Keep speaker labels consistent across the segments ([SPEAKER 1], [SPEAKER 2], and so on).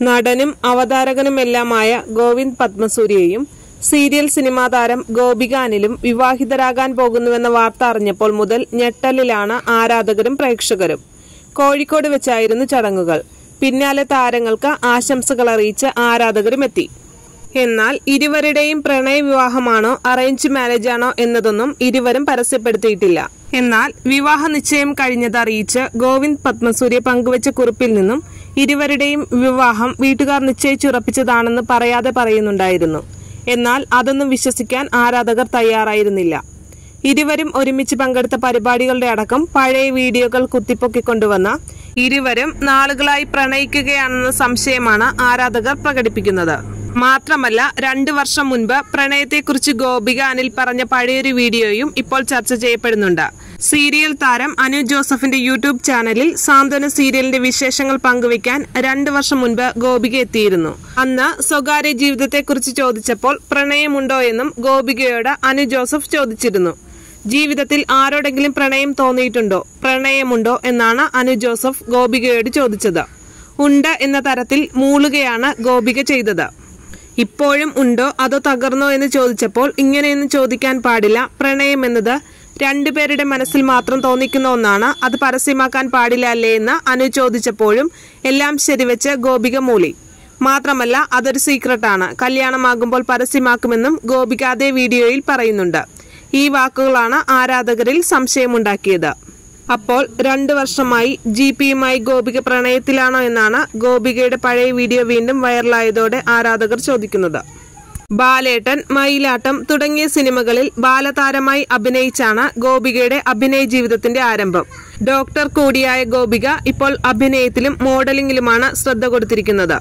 [SPEAKER 1] നടനും അവതാരകനുമെല്ലാമായ ഗോവിന്ദ് പത്മസൂര്യയും സീരിയൽ സിനിമാ താരം ഗോപിക അനിലും വിവാഹിതരാകാൻ പോകുന്നുവെന്ന വാർത്ത അറിഞ്ഞപ്പോൾ മുതൽ ഞെട്ടലിലാണ് ആരാധകരും പ്രേക്ഷകരും കോഴിക്കോട് വെച്ചായിരുന്നു ചടങ്ങുകൾ പിന്നാലെ താരങ്ങൾക്ക് ആശംസകൾ അറിയിച്ച് ആരാധകരും എത്തി എന്നാൽ ഇരുവരുടെയും പ്രണയ വിവാഹമാണോ അറേഞ്ച് മാരേജ് ആണോ എന്നതൊന്നും ഇരുവരും പരസ്യപ്പെടുത്തിയിട്ടില്ല എന്നാൽ വിവാഹ നിശ്ചയം കഴിഞ്ഞത് അറിയിച്ച് ഗോവിന്ദ് പത്മസൂര്യ പങ്കുവച്ച കുറിപ്പിൽ നിന്നും ഇരുവരുടെയും വിവാഹം വീട്ടുകാർ നിശ്ചയിച്ചുറപ്പിച്ചതാണെന്ന് പറയാതെ പറയുന്നുണ്ടായിരുന്നു എന്നാൽ അതൊന്നും വിശ്വസിക്കാൻ ആരാധകർ തയ്യാറായിരുന്നില്ല ഇരുവരും ഒരുമിച്ച് പങ്കെടുത്ത പരിപാടികളുടെ അടക്കം പഴയ വീഡിയോകൾ കുത്തിപ്പൊക്കിക്കൊണ്ടുവന്ന ഇരുവരും നാളുകളായി പ്രണയിക്കുകയാണെന്ന സംശയമാണ് ആരാധകർ പ്രകടിപ്പിക്കുന്നത് മാത്രമല്ല രണ്ടു വർഷം മുൻപ് പ്രണയത്തെക്കുറിച്ച് ഗോപിക അനിൽ പറഞ്ഞ പഴയൊരു വീഡിയോയും ഇപ്പോൾ ചർച്ച ചെയ്യപ്പെടുന്നുണ്ട് സീരിയൽ താരം അനു ജോസഫിന്റെ യൂട്യൂബ് ചാനലിൽ സാന്ത്വന സീരിയലിന്റെ വിശേഷങ്ങൾ പങ്കുവയ്ക്കാൻ രണ്ടു വർഷം മുൻപ് ഗോപിക എത്തിയിരുന്നു അന്ന് സ്വകാര്യ ജീവിതത്തെക്കുറിച്ച് ചോദിച്ചപ്പോൾ പ്രണയമുണ്ടോ എന്നും ഗോപികയോട് അനു ജോസഫ് ചോദിച്ചിരുന്നു ജീവിതത്തിൽ ആരോടെങ്കിലും പ്രണയം തോന്നിയിട്ടുണ്ടോ പ്രണയമുണ്ടോ എന്നാണ് അനു ജോസഫ് ഗോപികയോട് ചോദിച്ചത് ഉണ്ട് എന്ന തരത്തിൽ മൂളുകയാണ് ഗോപിക ചെയ്തത് ഇപ്പോഴും ഉണ്ടോ അതോ തകർന്നോ എന്ന് ചോദിച്ചപ്പോൾ ഇങ്ങനെയൊന്നും ചോദിക്കാൻ പാടില്ല പ്രണയം എന്നത് രണ്ടുപേരുടെ മനസ്സിൽ മാത്രം തോന്നിക്കുന്ന ഒന്നാണ് അത് പരസ്യമാക്കാൻ പാടില്ല അല്ലേ എന്ന് അനു ചോദിച്ചപ്പോഴും എല്ലാം ശരിവെച്ച് ഗോപിക മൂളി മാത്രമല്ല അതൊരു സീക്രട്ടാണ് കല്യാണമാകുമ്പോൾ പരസ്യമാക്കുമെന്നും ഗോപിക അതേ വീഡിയോയിൽ പറയുന്നുണ്ട് ഈ വാക്കുകളാണ് ആരാധകരിൽ സംശയമുണ്ടാക്കിയത് അപ്പോൾ രണ്ടു വർഷമായി ജി പിയുമായി ഗോപിക പ്രണയത്തിലാണോ എന്നാണ് ഗോപികയുടെ പഴയ വീഡിയോ വീണ്ടും വൈറലായതോടെ ആരാധകർ ചോദിക്കുന്നത് ബാലേട്ടൻ മയിലാട്ടം തുടങ്ങിയ സിനിമകളിൽ ബാലതാരമായി അഭിനയിച്ചാണ് ഗോപികയുടെ അഭിനയ ജീവിതത്തിന്റെ ആരംഭം ഡോക്ടർ കൂടിയായ ഗോപിക ഇപ്പോൾ അഭിനയത്തിലും മോഡലിംഗിലുമാണ് ശ്രദ്ധ കൊടുത്തിരിക്കുന്നത്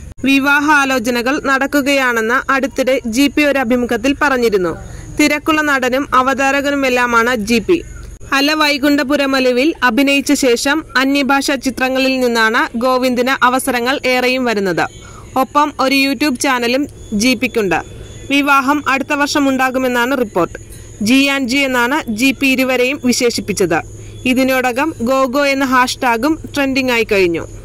[SPEAKER 1] വിവാഹാലോചനകൾ നടക്കുകയാണെന്ന് അടുത്തിടെ ജി പി ഒരു അഭിമുഖത്തിൽ പറഞ്ഞിരുന്നു തിരക്കുള്ള നടനും അവതാരകനുമെല്ലാമാണ് ജി പി അല വൈകുണ്ഠപുരമലുവിൽ അഭിനയിച്ച ശേഷം അന്യഭാഷാ ചിത്രങ്ങളിൽ നിന്നാണ് ഗോവിന്ദിന് അവസരങ്ങൾ ഏറെയും വരുന്നത് ഒപ്പം ഒരു യൂട്യൂബ് ചാനലും ജി പിക്കുണ്ട് വിവാഹം അടുത്ത വർഷം ഉണ്ടാകുമെന്നാണ് റിപ്പോർട്ട് ജി ആൻഡ് ജി എന്നാണ് ജി പി ഇരുവരെയും വിശേഷിപ്പിച്ചത് ഇതിനോടകം ഗോഗോ എന്ന ഹാഷ്ടാഗും ട്രെൻഡിംഗ് ആയി കഴിഞ്ഞു